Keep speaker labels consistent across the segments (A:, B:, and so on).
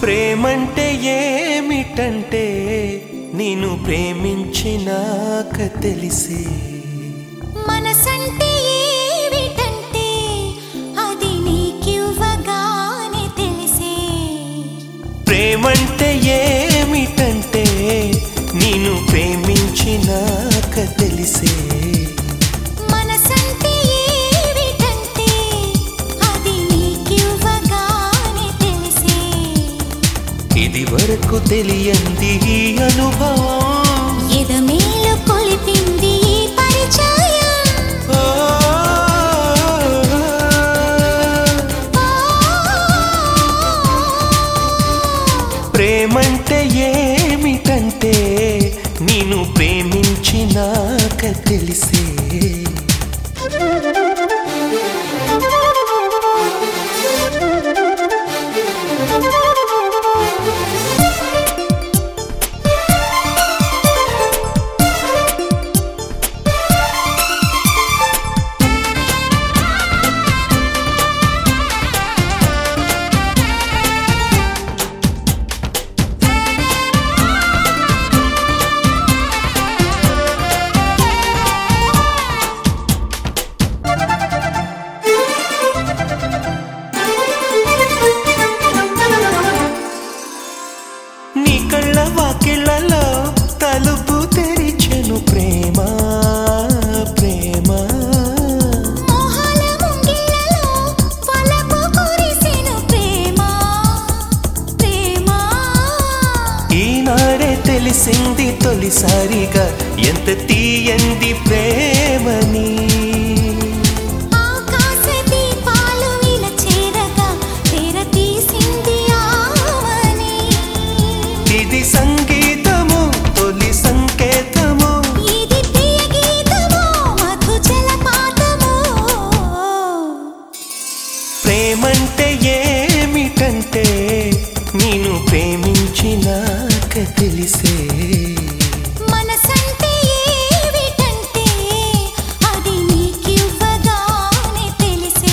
A: ప్రేమంటే ఏమిటంటే నేను ప్రేమించినాక తెలిసే
B: మనసంటే ఏమిటంటే అది నీకివ్వగానే తెలిసే
A: ప్రేమంటే ఏమిటంటే నేను ప్రేమించినాక తెలిసే
B: మనసంటే ఏమిటంటే అది నీకివ్వగానే తెలిసే
A: ఇది వరకు తెలియంది ఈ అనుభవం
B: ఎదమేలు కొలిపింది ఈ పరిచయం
A: ఓ, ప్రేమంటే ఏమిటంటే నేను ప్రేమించినాక తెలిసే నీ కళ్ళ వాకిళ్ళలో తలుపు తెరిచెను ప్రేమ ప్రేమ
B: మోహాల ముంగిళ్ళలో వలపు కురిసెను ప్రేమ ప్రేమ
A: ఈనాడే తెలిసింది తొలిసారిగా ఎంత తీయంది ప్రేమని
B: ఆకాశ దీపాలు ఇలా చేరగా తెర తీసింది ఆమని
A: ఇది సంగీతము తొలి సంకేతము
B: ఇది ప్రియ గీతము మధు జలపాతము
A: ప్రేమంటే ఏమిటంటే నేను ప్రేమించినాక తెలిసే
B: మనసంటే ఏమిటంటే అది నీకివ్వగానే తెలిసే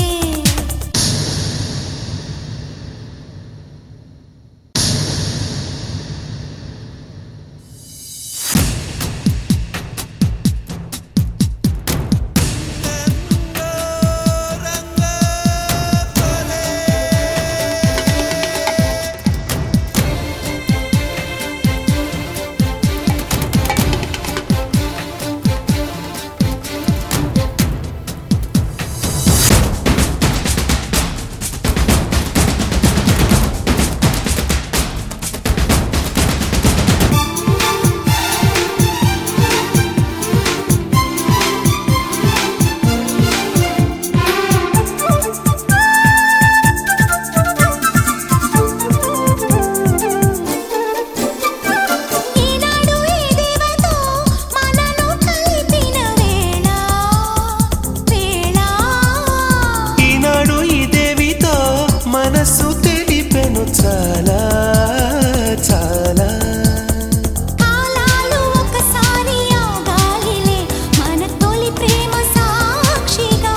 B: ఈనాడు ఈ దేవతో మనను కలిపిన వేళ వేళ
A: ఈనాడు ఈ దేవితో మనసు తెలిపెను చాలా చాలా
B: కాలాలు ఒకసారి ఆగాలిలే మన తొలి ప్రేమ సాక్షిగా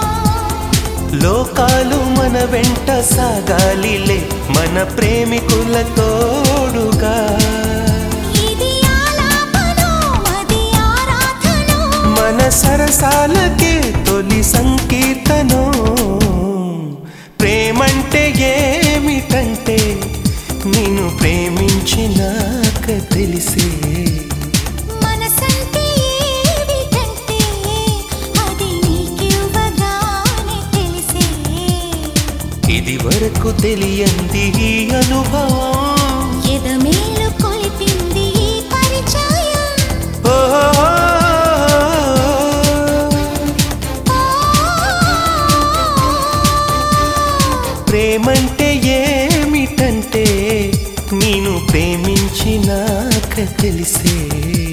A: లోకాలు మన వెంట సాగాలిలే మన ప్రేమికుల తోడుగా
B: ఇది ఆలాపనో అది ఆరాధనో
A: మన సరసాలకే తొలి సంకీర్తనో ప్రేమంటే ఏమిటంటే నేను ప్రేమించినాక తెలిసే
B: మనసంటే ఏమిటంటే అది నీకివ్వగానే తెలిసే
A: ఇది వరకు తెలియంది ఈ అనుభవం
B: ఎదమేలు కొలిపింది ఈ పరిచయం
A: ఓ, ప్రేమంటే ఏమిటంటే నేను ప్రేమించినాక తెలిసే